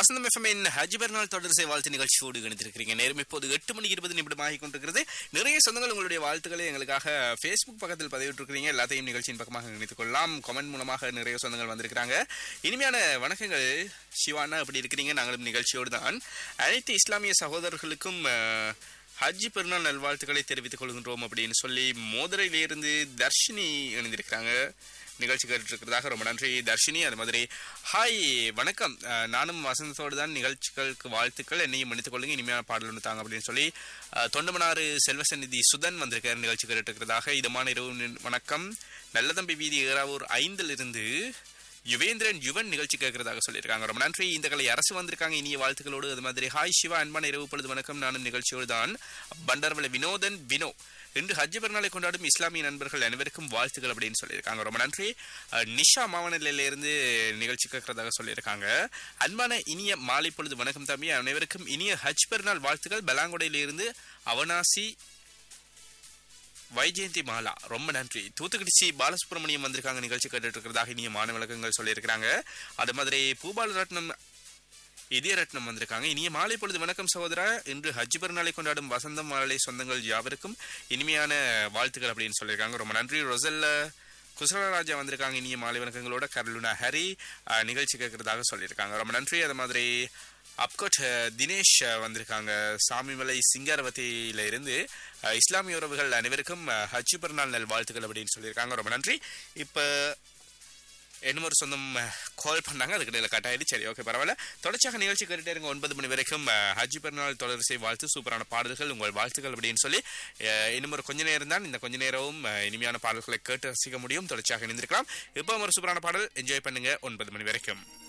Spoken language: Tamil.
வசந்தம் எஃப்எம்மின் ஹஜ் பெருநாள் தொடர்சை வாழ்த்து நிகழ்ச்சியோடு இணைந்திருக்கிறீங்க நேரம் இப்போது எட்டு மணி இருபது நிமிடம் ஆகி கொண்டிருக்கிறது நிறைய சொந்தங்கள் உங்களுடைய வாழ்த்துக்களை எங்களுக்காக ஃபேஸ்புக் பக்கத்தில் பதிவிட்டிருக்கிறீங்க எல்லாத்தையும் நிகழ்ச்சியின் பக்கமாக இணைத்துக் கொள்ளலாம் கமெண்ட் மூலமாக நிறைய சொந்தங்கள் வந்திருக்கிறாங்க இனிமையான வணக்கங்கள் சிவானா எப்படி இருக்கிறீங்க நாங்களும் நிகழ்ச்சியோடு தான் அனைத்து இஸ்லாமிய சகோதரர்களுக்கும் அஹ், ஹஜ் பெருநாள் நல்வாழ்த்துக்களை தெரிவித்துக் கொள்கின்றோம் அப்படின்னு சொல்லி மோதிரையிலிருந்து தர்ஷினி இணைந்திருக்கிறாங்க நிகழ்ச்சி கேட்டுட்டு இருக்கிறதாக ரொம்ப நன்றி தர்ஷினி அது மாதிரி ஹாய் வணக்கம் அஹ், நானும் வசந்தத்தோடு தான் நிகழ்ச்சிகளுக்கு வாழ்த்துக்கள் என்னையும் மன்னித்துக் கொள்ளுங்க இனிமையான பாடல் ஒன்று தாங்க அப்படின்னு சொல்லி அஹ், தொண்டமனாறு செல்வசநிதி சுதன் வந்திருக்காரு நிகழ்ச்சி கேட்டுட்டு இருக்கிறதாக இதமான இரவு நி- வணக்கம் நல்லதம்பி வீதி ஏறாவூர் ஐந்தில் இருந்து யுவேந்திரன் யுவன் நிகழ்ச்சி கேட்கறதாக சொல்லியிருக்காங்க ரொம்ப நன்றி இந்த கலை அரசு வந்திருக்காங்க இனிய வாழ்த்துக்களோடு அது மாதிரி ஹாய் சிவா அன்பான இரவு பொழுது வணக்கம் நானும் நிகழ்ச்சியோடு தான் பண்டர்வள வினோதன் வினோ இன்று ஹஜ் பெருநாளை கொண்டாடும் இஸ்லாமிய நண்பர்கள் அனைவருக்கும் வாழ்த்துக்கள் அப்படின்னு சொல்லியிருக்காங்க ரொம்ப நன்றி அஹ், நிஷா மாவனிலையில இருந்து நிகழ்ச்சி கேட்கறதாக சொல்லியிருக்காங்க அன்பான இனிய மாலை பொழுது வணக்கம் தம்பி அனைவருக்கும் இனிய ஹஜ் பெருநாள் வாழ்த்துக்கள் பலாங்குடையிலிருந்து அவனாசி வைஜெயந்தி மாலா ரொம்ப நன்றி தூத்துக்குடி சி பாலசுப்ரமணியம் வந்திருக்காங்க நிகழ்ச்சி கேட்டுட்டு இருக்கிறதாக இனிய மாணவ விளக்கங்கள் சொல்லியிருக்கிறாங்க அது மாதிரி பூபால ரத்னம் இதயரத்னம் வந்திருக்காங்க இனிய மாலை பொழுது வணக்கம் சகோதரா இன்று ஹஜ் பெருநாளை கொண்டாடும் வசந்தம் மாலை சொந்தங்கள் யாவருக்கும் இனிமையான வாழ்த்துக்கள் அப்படின்னு சொல்லியிருக்காங்க ரொம்ப நன்றி ரொசல்ல குசலராஜா வந்திருக்காங்க இனிய மாலை வணக்கங்களோட கருளுனா ஹரி அஹ், நிகழ்ச்சி கேட்கறதாக சொல்லியிருக்காங்க ரொம்ப நன்றி அது மாதிரி அப்கோட் அஹ், தினேஷ் அஹ், வந்திருக்காங்க சாமிமலை சிங்காரவத்தியில இருந்து அஹ், இஸ்லாமிய உறவுகள் அனைவருக்கும் அஹ், ஹஜ் பெருநாள் நல் வாழ்த்துக்கள் அப்படின்னு சொல்லியிருக்காங்க ரொம்ப நன்றி இப்போ என்னமோ ஒரு சொந்தம் கால் பண்ணாங்க அதுக்கு இடையில கட் ஆயிடுச்சு சரி ஓகே பரவாயில்ல தொடர்ச்சியாக நிகழ்ச்சி கேட்டுட்டே இருங்க ஒன்பது மணி வரைக்கும் அஹ், ஹஜ் பெருநாள் தொடர்ச்சி வாழ்த்து சூப்பரான பாடல்கள் உங்கள் வாழ்த்துக்கள் அப்படின்னு சொல்லி அஹ், இன்னும் ஒரு கொஞ்ச நேரம் தான் இந்த கொஞ்ச நேரமும் அஹ், இனிமையான பாடல்களை கேட்டு ரசிக்க முடியும் தொடர்ச்சியாக இணைந்திருக்கலாம் இப்போ ஒரு சூப்பரான பாடல் என்ஜாய் பண்ணுங்க ஒன்பது மணி வரைக்கும்